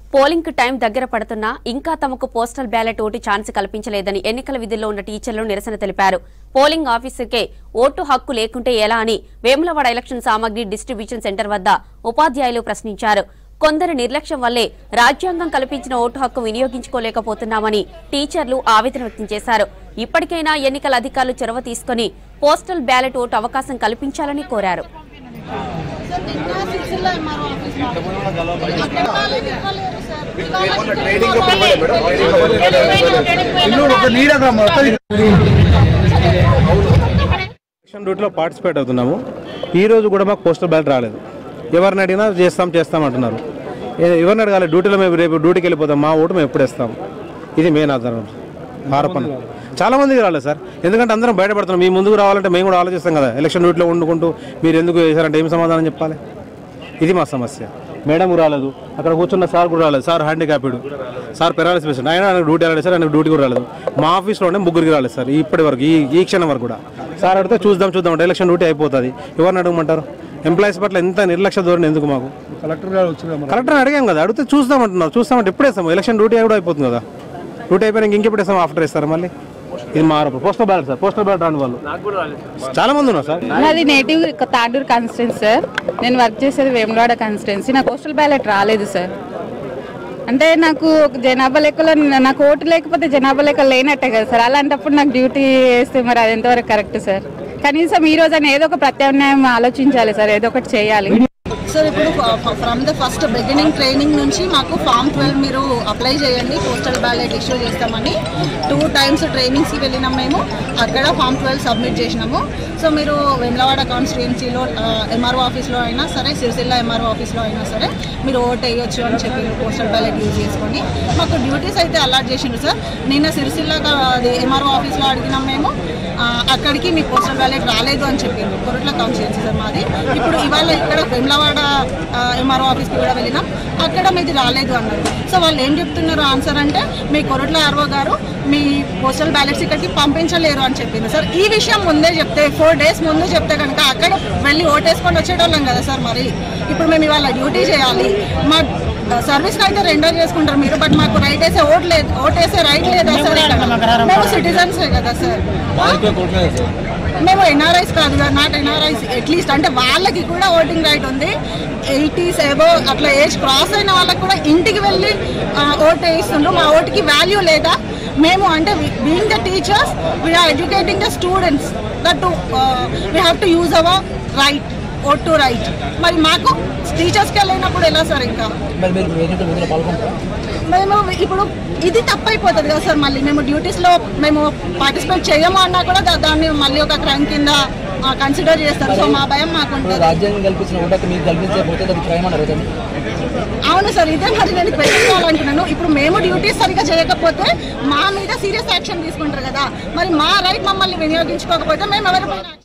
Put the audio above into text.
Polling కు time దగ్గర పడుతున్నా ఇంకా తమకు పోస్టల్ బ్యాలెట్ ఓటు ఛాన్స్ కల్పించలేదని ఎన్నికల విధుల్లో ఉన్న టీచర్లు నిరసన తెలిపారు పోలింగ్ ఆఫీసర్కే ఓటు హక్కు లేకుంటే ఎలా అని వేములవాడ ఎలక్షన్ సామాగ్రి డిస్ట్రిబ్యూషన్ సెంటర్ వద్ద ఉపాధ్యాయులు ప్రశ్నించారు కొందరి నిర్లక్ష్యం వల్లే రాజ్యాంగం కల్పించిన ఓటు హక్కు వినియోగించుకోలేకపోతున్నామని టీచర్లు ఆవేదన వ్యక్తం చేశారు ఇప్పటికైనా ఎన్నికల అధికారులు చొరవ తీసుకుని పోస్టల్ బ్యాలెట్ ఓటు అవకాశం కల్పించాలని కోరారు సార్ నిన్న సిరిసిల్ల ఎంఆర్ఓ ఆఫీస్లో అక్కడ వాళ్ళకి ఇవ్వలేరు సార్ ఇవాళ ట్రైనింగ్ అప్పుడు ఇవ్వలేదు మేడం ట్రైనింగ్ ఇల్లు ఒక నీడగా మొత్తం ఎలక్షన్ డ్యూటీలో పార్టిసిపేట్ అవుతున్నాము ఈ రోజు కూడా మాకు పోస్టల్ బ్యాలెట్ రాలేదు ఎవరిని అడిగినా చేస్తాం చేస్తాం అంటున్నారు ఏ- ఎవరిని అడగాలి డ్యూటీలో మేము రేపు డ్యూటీకి వెళ్ళిపోతాం మా ఓటు మేము ఎప్పుడు వేస్తాం ఇది మెయిన్ ఆధారం ఆరోపణ చాలా మందికి రాలేదు సార్ ఎందుకంటే అందరం బయటపడుతున్నాం మీ ముందుకు రావాలంటే మేము కూడా ఆలోచిస్తాం కదా ఎలక్షన్ డ్యూటీలో వండుకుంటూ మీరు ఎందుకు వేశారంటే ఏం సమాధానం చెప్పాలి ఇది మా సమస్య మేడం రాలేదు అక్కడ కూర్చున్న సార్ కూడా రాలేదు sir handicapped sir paralysis patient ఆయన ఆయనకు డ్యూటీ రాలేదు సార్ ఆయనకు డ్యూటీ కూడా రాలేదు మా ఆఫీస్లోనే ముగ్గురికి రాలేదు సార్ ఇప్పటి వరకు ఈ ఈ క్షణం వరకు కూడా సార్ అడిగితే చూద్దాం చూద్దాం అంటే ఎలక్షన్ డ్యూటీ అయిపోతుంది ఎవరిని అడగమంటారు ఎంప్లాయీస్ పట్ల ఎంత నిర్లక్ష్య ధోరణి ఎందుకు మాకు కలెక్టర్ గారు వచ్చిన కలెక్టర్ అడిగాం కదా అడిగితే చూద్దాం అంటున్నారు చూస్తామంటే ఎప్పుడు వేస్తాము ఎలక్షన్ డ్యూటీ కూడా అయిపోతుంది కదా డ్యూటీ అయిపోయినాక ఇంకెప్పుడు వేస్తాం ఆఫ్టర్ వేస్తారు మళ్ళీ ఇది మా ఆరోపణ postal ballot sir postal ballot రాని వాళ్ళు చాలా మంది ఉన్నారు సార్ నాది నేటివ్ తాడూరు కాన్స్టిట్యున్సీ సార్ నేను వర్క్ చేసేది వేములవాడ కాన్స్టిట్యున్సీ నాకు పోస్టల్ బ్యాలెట్ రాలేదు సార్ అంటే నాకు ఒక జనాభా లెక్కలో నాకు ఓటు లేకపోతే జనాభా లెక్క లేనట్టే కదా సార్ అలాంటప్పుడు నాకు డ్యూటీ వేస్తే మరి అది ఎంతవరకు కరెక్ట్ సార్ కనీసం ఈ రోజు ఏదో ఒక ప్రత్యామ్నాయం ఆలోచించాలి సార్ ఏదో ఒకటి చేయాలి సార్ ఇప్పుడు from the first beginning training నుంచి మాకు ఫామ్ ట్వెల్వ్ మీరు అప్లై చేయండి పోస్టల్ బ్యాలెట్ ఇష్యూ చేస్తామని టూ టైమ్స్ ట్రైనింగ్స్కి వెళ్ళినాం మేము అక్కడ ఫామ్ ట్వెల్వ్ సబ్మిట్ చేసినాము సో మీరు వెమ్లవాడ కాన్స్టిట్యుయెన్సీలో ఎంఆర్ఓ ఆఫీస్లో అయినా సరే సిరిసిల్ల ఎంఆర్ఓ ఆఫీస్లో అయినా సరే మీరు ఓట్ వేయొచ్చు అని చెప్పి పోస్టల్ బ్యాలెట్ యూజ్ చేసుకొని మాకు డ్యూటీస్ అయితే అలాట్ చేసిండ్రు సార్ నిన్న సిరిసిల్ల అది ఎంఆర్ఓ ఆఫీస్లో అడిగినాం మేము ఆ, అక్కడికి మీ పోస్టల్ బ్యాలెట్ రాలేదు అని చెప్పింది కొరట్ల కాన్స్టిట్యున్సీ సార్ మాది ఇప్పుడు ఇవాళ ఇక్కడ వెమ్లవాడ ఎంఆర్ఓ ఆఫీస్కి కూడా వెళ్ళినాం అక్కడ మీది రాలేదు అన్నారు సో వాళ్ళు ఏం చెప్తున్నారు ఆన్సర్ అంటే మీ కొరట్ల ఆర్ఓ గారు మీ పోస్టల్ బ్యాలెట్స్ ఇక్కడికి పంపించలేరు అని చెప్పింది సార్ ఈ విషయం ముందే చెప్తే ఫోర్ డేస్ ముందు చెప్తే కనుక అక్కడ వెళ్ళి ఓటేసుకొని వచ్చేటోళ్ళం కదా సార్ మరి ఇప్పుడు మేము ఇవాళ డ్యూటీ చేయాలి మా సర్వీస్ అయితే రెండర్ చేసుకుంటారు మీరు బట్ మాకు రైట్ వేసే ఓట్ లేదు ఓట్ వేసే రైట్ లేదా సార్ ఇక్కడ? మేము సిటిజన్సే కదా సార్ మేము ఎన్ఆర్ఐస్ కాదు నాట్ ఎన్ఆర్ఐస్ అట్లీస్ట్ అంటే వాళ్ళకి కూడా ఓటింగ్ రైట్ ఉంది ఎయిటీస్ ఏవో అట్లా ఏజ్ క్రాస్ అయిన వాళ్ళకి కూడా ఇంటికి వెళ్ళి ఆ, ఓట్ వేయిస్తుండ్రు మా ఓటుకి వాల్యూ లేదా మేము అంటే being the teachers we are educating the students that we have to use our right vote to right మరి మాకు టీచర్స్కి వెళ్ళినప్పుడు ఎలా సార్ ఇంకా మేము ఇప్పుడు ఇది తప్పైపోతుంది కదా సార్ మళ్ళీ మేము డ్యూటీస్లో మేము పార్టిసిపేట్ చేయము అన్నా కూడా దా- దాన్ని మళ్ళీ ఒక క్రైమ్ కింద కన్సిడర్ చేస్తారు సో మా భయం మాకు ఉంటుంది రాజ్యాంగం కల్పించిన ఓటకు మీకు కల్పించకపోతే అది క్రైమ్ అని అడుగుతుంది అవును సార్ ఇదే మరి నేను పెట్టుకోవాలనుకున్నాను ఇప్పుడు మేము డ్యూటీస్ సరిగా చేయకపోతే మా మీద సీరియస్ యాక్షన్ తీసుకుంటారు కదా మరి మా రైట్ మమ్మల్ని వినియోగించుకోకపోతే మేము ఎవరిపైన